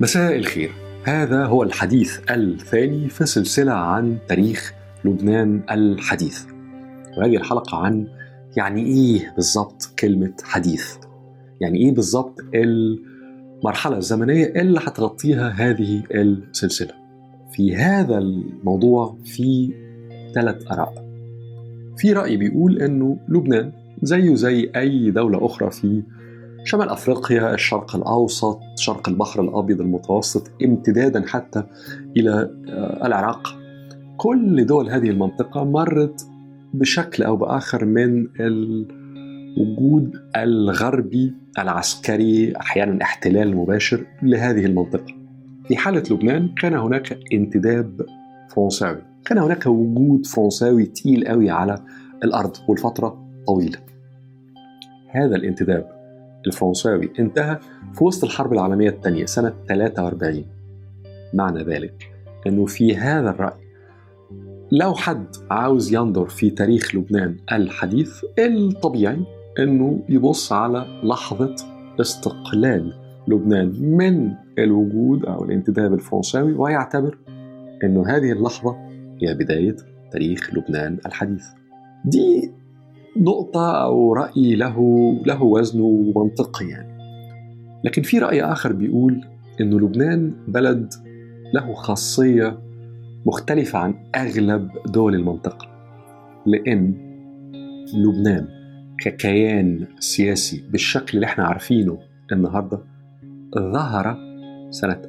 مساء الخير هذا هو الحديث الثاني في سلسلة عن تاريخ لبنان الحديث وهذه الحلقة عن يعني إيه بالضبط كلمة حديث يعني إيه بالضبط المرحلة الزمنية اللي هتغطيها هذه السلسلة في هذا الموضوع في ثلاث آراء في رأي بيقول إنه لبنان زيه زي أي دولة أخرى في شمال افريقيا، الشرق الاوسط، شرق البحر الابيض المتوسط، امتدادا حتى الى العراق. كل دول هذه المنطقه مرت بشكل او باخر من الوجود الغربي العسكري احيانا احتلال مباشر لهذه المنطقه. في حاله لبنان كان هناك انتداب فرنساوي، كان هناك وجود فرنساوي تقيل قوي على الارض والفتره طويله. هذا الانتداب الفرنساوي انتهى في وسط الحرب العالمية الثانية سنة 43 معنى ذلك أنه في هذا الرأي لو حد عاوز ينظر في تاريخ لبنان الحديث الطبيعي أنه يبص على لحظة استقلال لبنان من الوجود أو الانتداب الفرنساوي ويعتبر أنه هذه اللحظة هي بداية تاريخ لبنان الحديث دي نقطة أو رأي له له وزنه منطقي يعني. لكن في رأي آخر بيقول إنه لبنان بلد له خاصية مختلفة عن أغلب دول المنطقة لأن لبنان ككيان سياسي بالشكل اللي احنا عارفينه النهارده ظهر سنة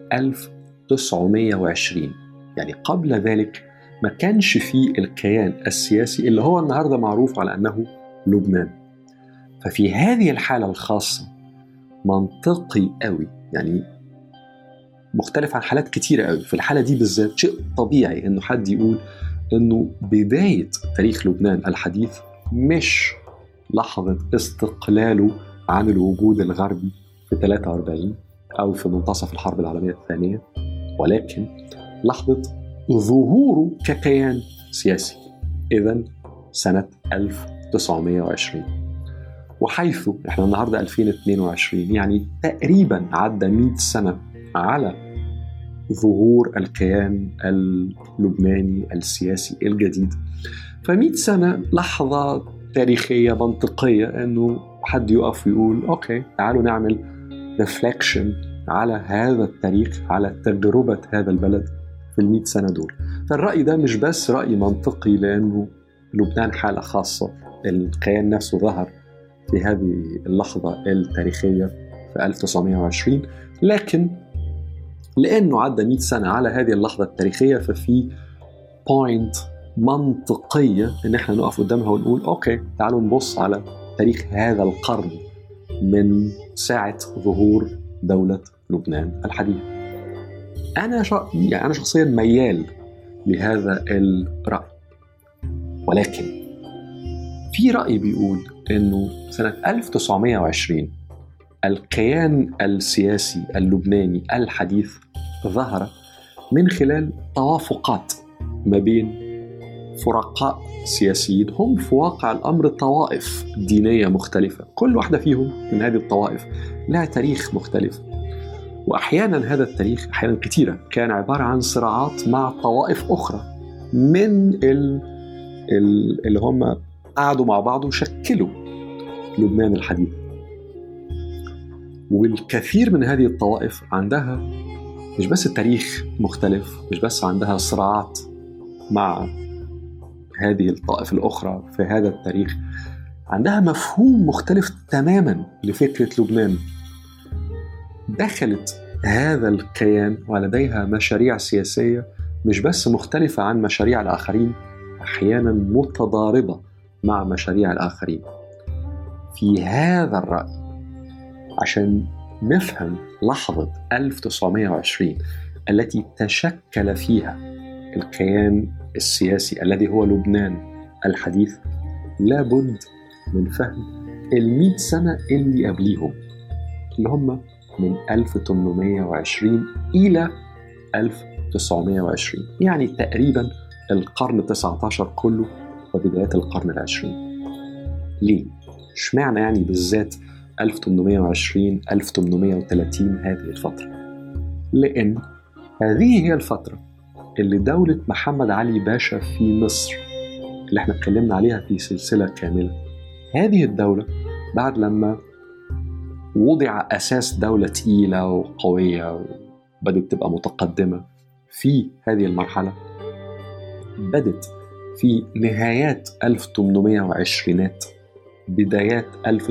1920 يعني قبل ذلك ما كانش فيه الكيان السياسي اللي هو النهارده معروف على انه لبنان. ففي هذه الحاله الخاصه منطقي قوي يعني مختلف عن حالات كتيرة قوي في الحالة دي بالذات شيء طبيعي انه حد يقول انه بداية تاريخ لبنان الحديث مش لحظة استقلاله عن الوجود الغربي في 43 أو في منتصف الحرب العالمية الثانية ولكن لحظة ظهوره ككيان سياسي إذا سنة 1920 وحيث احنا النهارده 2022 يعني تقريبا عدى 100 سنة على ظهور الكيان اللبناني السياسي الجديد ف100 سنة لحظة تاريخية منطقية انه حد يقف ويقول اوكي تعالوا نعمل ريفلكشن على هذا التاريخ على تجربة هذا البلد في المئة سنة دول فالرأي ده مش بس رأي منطقي لأنه لبنان حالة خاصة الكيان نفسه ظهر في هذه اللحظة التاريخية في 1920 لكن لأنه عدى 100 سنة على هذه اللحظة التاريخية ففي بوينت منطقية إن احنا نقف قدامها ونقول أوكي تعالوا نبص على تاريخ هذا القرن من ساعة ظهور دولة لبنان الحديث انا شا... يعني انا شخصيا ميال لهذا الراي ولكن في راي بيقول انه سنه 1920 الكيان السياسي اللبناني الحديث ظهر من خلال توافقات ما بين فرقاء سياسيين هم في واقع الامر طوائف دينيه مختلفه، كل واحده فيهم من هذه الطوائف لها تاريخ مختلف واحيانا هذا التاريخ احيانا كثيره كان عباره عن صراعات مع طوائف اخرى من ال ال اللي هم قعدوا مع بعض وشكلوا لبنان الحديث والكثير من هذه الطوائف عندها مش بس التاريخ مختلف مش بس عندها صراعات مع هذه الطائف الأخرى في هذا التاريخ عندها مفهوم مختلف تماما لفكرة لبنان دخلت هذا الكيان ولديها مشاريع سياسيه مش بس مختلفه عن مشاريع الاخرين احيانا متضاربه مع مشاريع الاخرين في هذا الراي عشان نفهم لحظه 1920 التي تشكل فيها الكيان السياسي الذي هو لبنان الحديث لابد من فهم المئة سنة اللي قبليهم اللي هم من 1820 إلى 1920 يعني تقريبا القرن 19 كله وبدايات القرن العشرين ليه؟ اشمعنى يعني بالذات 1820 1830 هذه الفترة لأن هذه هي الفترة اللي دولة محمد علي باشا في مصر اللي احنا اتكلمنا عليها في سلسلة كاملة هذه الدولة بعد لما وضع أساس دولة تقيلة وقوية وبدت تبقى متقدمة في هذه المرحلة بدت في نهايات 1820 بدايات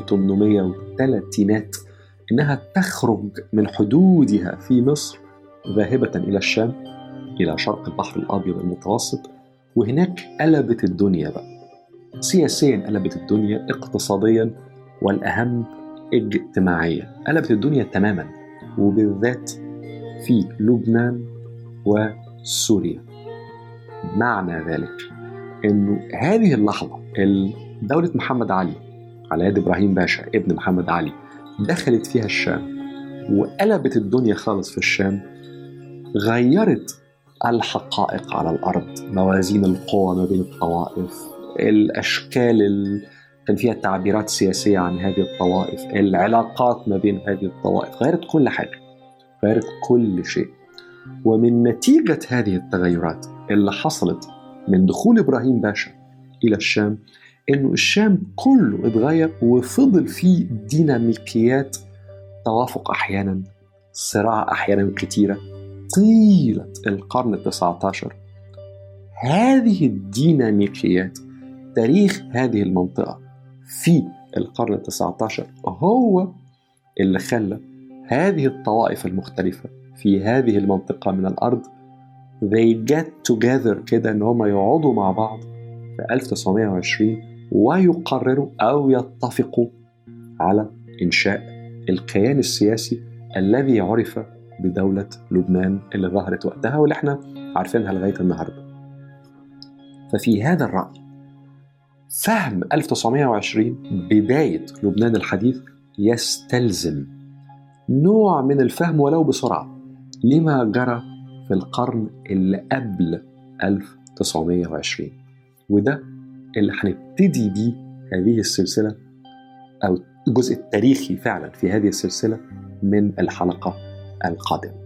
1830 إنها تخرج من حدودها في مصر ذاهبة إلى الشام إلى شرق البحر الأبيض المتوسط وهناك قلبت الدنيا بقى سياسيا قلبت الدنيا اقتصاديا والأهم اجتماعيا قلبت الدنيا تماما وبالذات في لبنان وسوريا معنى ذلك انه هذه اللحظه دولة محمد علي على يد ابراهيم باشا ابن محمد علي دخلت فيها الشام وقلبت الدنيا خالص في الشام غيرت الحقائق على الارض موازين القوى ما بين الطوائف الاشكال اللي كان فيها تعبيرات سياسيه عن هذه الطوائف العلاقات ما بين هذه الطوائف غيرت كل حاجه غيرت كل شيء ومن نتيجه هذه التغيرات اللي حصلت من دخول ابراهيم باشا الى الشام انه الشام كله اتغير وفضل فيه ديناميكيات توافق احيانا صراع احيانا كثيره طيله القرن التسعة عشر هذه الديناميكيات تاريخ هذه المنطقة في القرن التسعة عشر هو اللي خلى هذه الطوائف المختلفة في هذه المنطقة من الأرض they get together كده إن هم يقعدوا مع بعض في 1920 ويقرروا أو يتفقوا على إنشاء الكيان السياسي الذي عرف بدولة لبنان اللي ظهرت وقتها واللي احنا عارفينها لغاية النهاردة ففي هذا الرأي فهم 1920 بداية لبنان الحديث يستلزم نوع من الفهم ولو بسرعة لما جرى في القرن اللي قبل 1920 وده اللي هنبتدي بيه هذه السلسلة أو الجزء التاريخي فعلا في هذه السلسلة من الحلقة القادمة